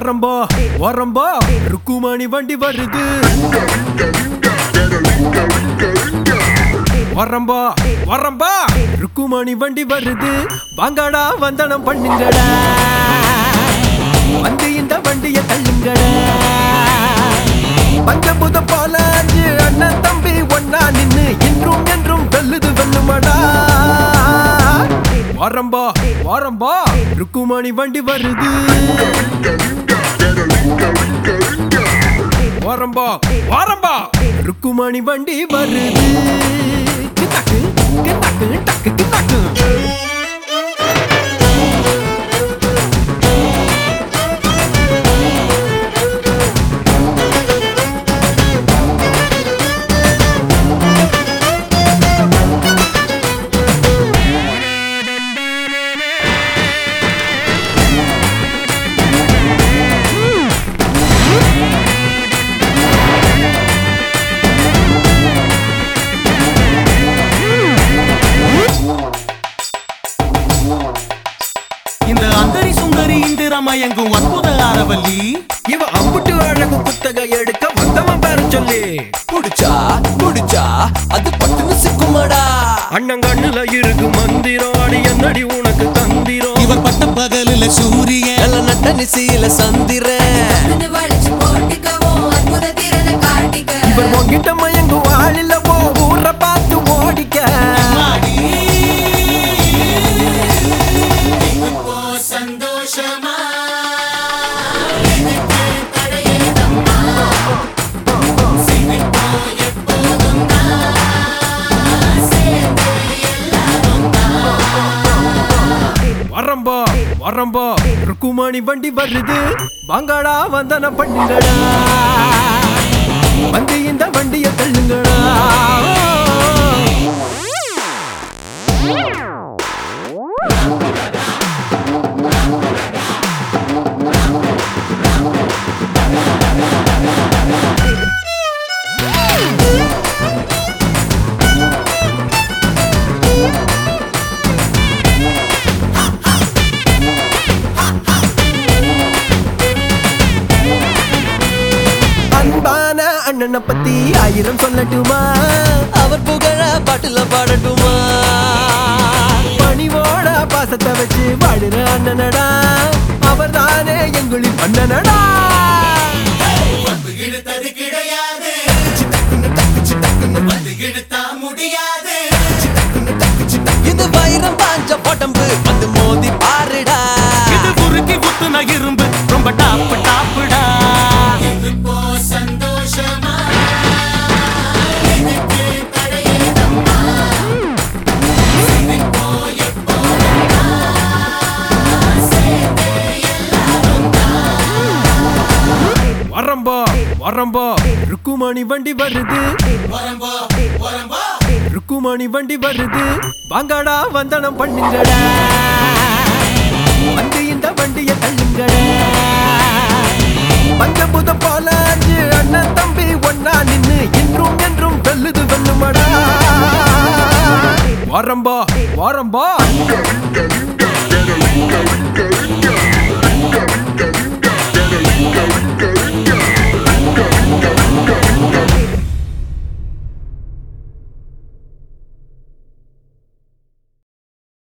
வரம்போ வரம்போ ருக்குமணி வண்டி வருது வரம்போ வரம்போ ருக்குமணி வண்டி வருது வாங்கடா வந்தனம் பண்ணுங்கடா வந்து இந்த வண்டியை தள்ளுங்கடா பஞ்சபுத போல அஞ்சு அண்ணன் தம்பி ஒன்னா நின்னு இன்றும் என்றும் வெல்லுது வெல்லுமடா வரம்போ வரம்போ ருக்குமணி வண்டி வருது வரம்போ வரம்போ ருக்குமணி வண்டி வருது கிட்டாக்கு கிட்டாக்கு டக்கு கிட்டாக்கு இந்த அந்தரி சுந்தரி இந்திர மயங்கும் அற்புத அரவல்லி இவ அம்புட்டு அழகு புத்தக எடுக்க வந்தவன் பேர சொல்லி புடிச்சா புடிச்சா அது பட்டுன்னு சிக்குமாடா அண்ணங்கண்ணுல இருக்கு மந்திரம் அடி என்னடி உனக்கு தந்திரம் இவர் பட்ட பகலில சூரியன் நல்ல நட்ட நிசையில சந்திரன் வந்து வளைச்சு போட்டுக்கவும் அற்புத திறனை காட்டிக்க இவர் உன்கிட்ட மயங்கும் ஆளில்ல போ ஊரை பார்த்து ஓடிக்க சந்தோஷமா வரம்போ வரம்போ ருக்குமணி வண்டி வருது வாங்கடா வந்தன பண்ணுங்கடா வந்து இந்த வண்டியை தள்ளுங்கடா அன்பான அண்ணனை பத்தி ஆயிரம் சொல்லட்டுமா அவர் புகழ பாட்டுல பாடட்டுமா பணிவோட பாசத்தை வச்சு வாழுற அண்ணனடா அவர் தானே எங்களின் அண்ணனடா இழுத்தது கிடையாது வந்து இழுத்தா முடியாது இது வைரம் பாஞ்ச உடம்பு வந்து மோதி பாருடா இது குறுக்கி குத்துன இரும்பு ரொம்ப டாப்பு டாப்புடா இப்போ சந்தோஷமா எனக்கு தடையேதம்மா இப்போ எப்போதும்மா சேர்ந்து எல்லாரும் வரம்போ வரம்போ ருக்குமணி வண்டி வருது வரம்போ வரம்போ ருக்குமணி வண்டி வருது வாங்கடா வந்தனம் பண்ணுங்கடா வந்து இந்த வண்டியை தள்ளுங்கடா பஞ்சபுத போல அஞ்சு அண்ணன் தம்பி ஒன்னா நின்னு இன்றும் என்றும் வெல்லுது வெல்லுமடா வரம்போ வரம்போ